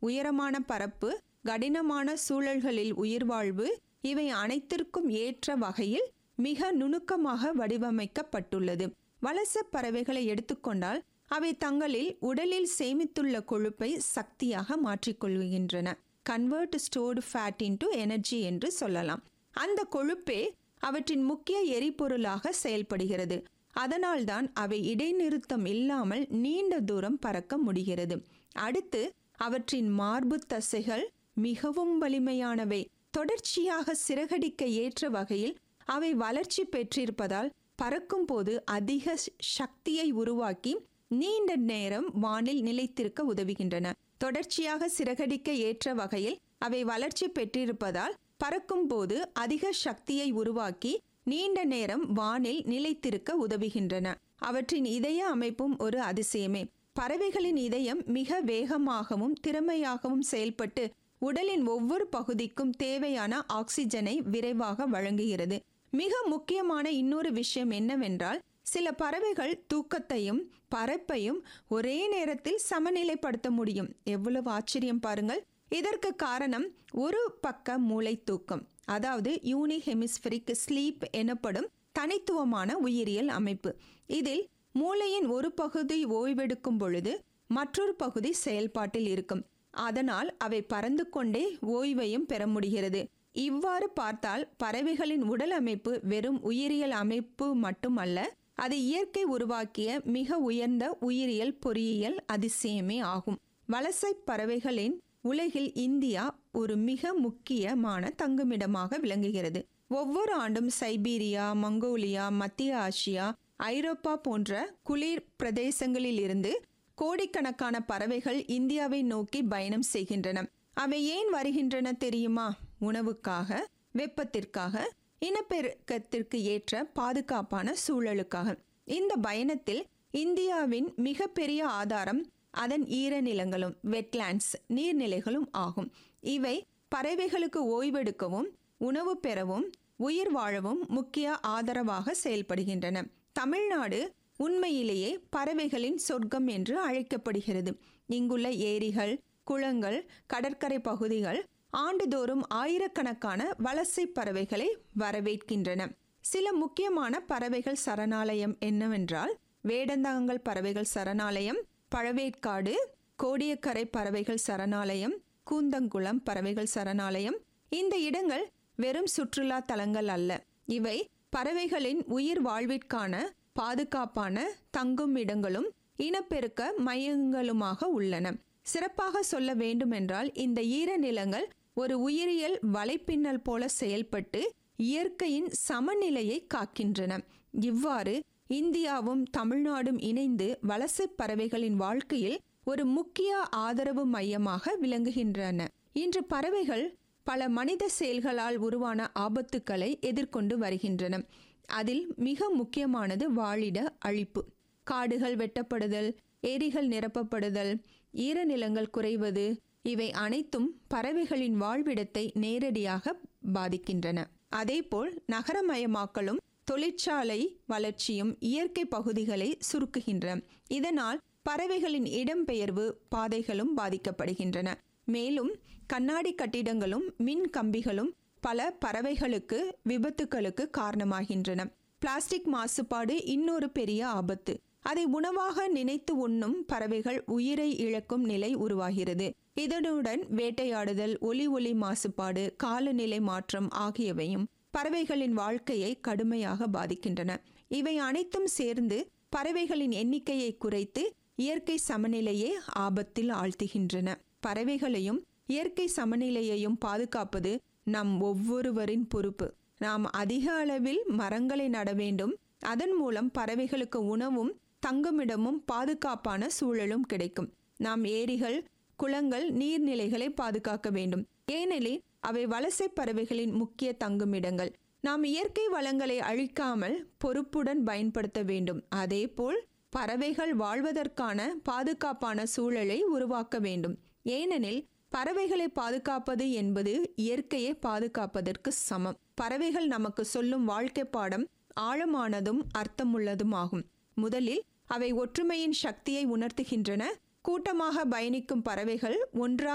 உயரமான பரப்பு கடினமான சூழல்களில் உயிர்வாழ்வு இவை அனைத்திற்கும் ஏற்ற வகையில் மிக நுணுக்கமாக வடிவமைக்கப்பட்டுள்ளது வலச பறவைகளை எடுத்துக்கொண்டால் அவை தங்களில் உடலில் சேமித்துள்ள கொழுப்பை சக்தியாக மாற்றிக்கொள்கின்றன convert stored fat into energy என்று சொல்லலாம் அந்த கொழுப்பே அவற்றின் முக்கிய எரிபொருளாக செயல்படுகிறது அதனால்தான் அவை இடைநிறுத்தம் இல்லாமல் நீண்ட தூரம் பறக்க முடிகிறது அடுத்து அவற்றின் மார்பு தசைகள் மிகவும் வலிமையானவை தொடர்ச்சியாக சிறகடிக்க ஏற்ற வகையில் அவை வளர்ச்சி பெற்றிருப்பதால் பறக்கும் போது அதிக சக்தியை உருவாக்கி நீண்ட நேரம் வானில் நிலைத்திருக்க உதவுகின்றன தொடர்ச்சியாக சிறகடிக்க ஏற்ற வகையில் அவை வளர்ச்சி பெற்றிருப்பதால் பறக்கும் போது அதிக சக்தியை உருவாக்கி நீண்ட நேரம் வானில் நிலைத்திருக்க உதவுகின்றன அவற்றின் இதய அமைப்பும் ஒரு அதிசயமே பறவைகளின் இதயம் மிக வேகமாகவும் திறமையாகவும் செயல்பட்டு உடலின் ஒவ்வொரு பகுதிக்கும் தேவையான ஆக்சிஜனை விரைவாக வழங்குகிறது மிக முக்கியமான இன்னொரு விஷயம் என்னவென்றால் சில பறவைகள் தூக்கத்தையும் பறப்பையும் ஒரே நேரத்தில் சமநிலைப்படுத்த முடியும் எவ்வளவு ஆச்சரியம் பாருங்கள் இதற்கு காரணம் ஒரு பக்க மூளை தூக்கம் அதாவது யூனி ஹெமிஸ்பெரிக் ஸ்லீப் எனப்படும் தனித்துவமான உயிரியல் அமைப்பு இதில் மூளையின் ஒரு பகுதி ஓய்வெடுக்கும் பொழுது மற்றொரு பகுதி செயல்பாட்டில் இருக்கும் அதனால் அவை பறந்து கொண்டே ஓய்வையும் பெற முடிகிறது இவ்வாறு பார்த்தால் பறவைகளின் உடல் அமைப்பு வெறும் உயிரியல் அமைப்பு மட்டுமல்ல அது இயற்கை உருவாக்கிய மிக உயர்ந்த உயிரியல் பொறியியல் அதிசயமே ஆகும் வலசை பறவைகளின் உலகில் இந்தியா ஒரு மிக முக்கியமான தங்குமிடமாக விளங்குகிறது ஒவ்வொரு ஆண்டும் சைபீரியா மங்கோலியா மத்திய ஆசியா ஐரோப்பா போன்ற குளிர் பிரதேசங்களில் இருந்து கோடிக்கணக்கான பறவைகள் இந்தியாவை நோக்கி பயணம் செய்கின்றன அவை ஏன் வருகின்றன தெரியுமா உணவுக்காக வெப்பத்திற்காக இனப்பெருக்கத்திற்கு ஏற்ற பாதுகாப்பான சூழலுக்காக இந்த பயணத்தில் இந்தியாவின் மிகப்பெரிய ஆதாரம் அதன் ஈரநிலங்களும் வெட்லாண்ட்ஸ் நீர்நிலைகளும் ஆகும் இவை பறவைகளுக்கு ஓய்வெடுக்கவும் உணவு பெறவும் உயிர் வாழவும் முக்கிய ஆதரவாக செயல்படுகின்றன தமிழ்நாடு உண்மையிலேயே பறவைகளின் சொர்க்கம் என்று அழைக்கப்படுகிறது இங்குள்ள ஏரிகள் குளங்கள் கடற்கரை பகுதிகள் ஆண்டுதோறும் ஆயிரக்கணக்கான வலசை பறவைகளை வரவேற்கின்றன சில முக்கியமான பறவைகள் சரணாலயம் என்னவென்றால் வேடந்தாங்கல் பறவைகள் சரணாலயம் பழவேற்காடு கோடியக்கரை பறவைகள் சரணாலயம் கூந்தங்குளம் பறவைகள் சரணாலயம் இந்த இடங்கள் வெறும் சுற்றுலா தலங்கள் அல்ல இவை பறவைகளின் உயிர் வாழ்விற்கான பாதுகாப்பான தங்கும் இடங்களும் இனப்பெருக்க மையங்களுமாக உள்ளன சிறப்பாக சொல்ல வேண்டுமென்றால் இந்த ஈரநிலங்கள் ஒரு உயிரியல் வலைப்பின்னல் போல செயல்பட்டு இயற்கையின் சமநிலையை காக்கின்றன இவ்வாறு இந்தியாவும் தமிழ்நாடும் இணைந்து வலசை பறவைகளின் வாழ்க்கையில் ஒரு முக்கிய ஆதரவு மையமாக விளங்குகின்றன இன்று பறவைகள் பல மனித செயல்களால் உருவான ஆபத்துக்களை எதிர்கொண்டு வருகின்றன அதில் மிக முக்கியமானது வாழிட அழிப்பு காடுகள் வெட்டப்படுதல் ஏரிகள் நிரப்பப்படுதல் ஈரநிலங்கள் குறைவது இவை அனைத்தும் பறவைகளின் வாழ்விடத்தை நேரடியாக பாதிக்கின்றன அதேபோல் நகரமயமாக்கலும் தொழிற்சாலை வளர்ச்சியும் இயற்கை பகுதிகளை சுருக்குகின்றன இதனால் பறவைகளின் இடம்பெயர்வு பாதைகளும் பாதிக்கப்படுகின்றன மேலும் கண்ணாடி கட்டிடங்களும் மின் கம்பிகளும் பல பறவைகளுக்கு விபத்துகளுக்கு காரணமாகின்றன பிளாஸ்டிக் மாசுபாடு இன்னொரு பெரிய ஆபத்து அதை உணவாக நினைத்து உண்ணும் பறவைகள் உயிரை இழக்கும் நிலை உருவாகிறது இதனுடன் வேட்டையாடுதல் ஒலி ஒலி மாசுபாடு காலநிலை மாற்றம் ஆகியவையும் பறவைகளின் வாழ்க்கையை கடுமையாக பாதிக்கின்றன இவை அனைத்தும் சேர்ந்து பறவைகளின் எண்ணிக்கையை குறைத்து இயற்கை சமநிலையே ஆபத்தில் ஆழ்த்துகின்றன பறவைகளையும் இயற்கை சமநிலையையும் பாதுகாப்பது நம் ஒவ்வொருவரின் பொறுப்பு நாம் அதிக அளவில் மரங்களை நட வேண்டும் அதன் மூலம் பறவைகளுக்கு உணவும் தங்குமிடமும் பாதுகாப்பான சூழலும் கிடைக்கும் நாம் ஏரிகள் குளங்கள் நீர்நிலைகளை பாதுகாக்க வேண்டும் ஏனெனில் அவை வலசை பறவைகளின் முக்கிய தங்குமிடங்கள் நாம் இயற்கை வளங்களை அழிக்காமல் பொறுப்புடன் பயன்படுத்த வேண்டும் அதேபோல் பறவைகள் வாழ்வதற்கான பாதுகாப்பான சூழலை உருவாக்க வேண்டும் ஏனெனில் பறவைகளை பாதுகாப்பது என்பது இயற்கையை பாதுகாப்பதற்கு சமம் பறவைகள் நமக்கு சொல்லும் வாழ்க்கை பாடம் ஆழமானதும் அர்த்தமுள்ளதும் ஆகும் முதலில் அவை ஒற்றுமையின் சக்தியை உணர்த்துகின்றன கூட்டமாக பயணிக்கும் பறவைகள் ஒன்றாக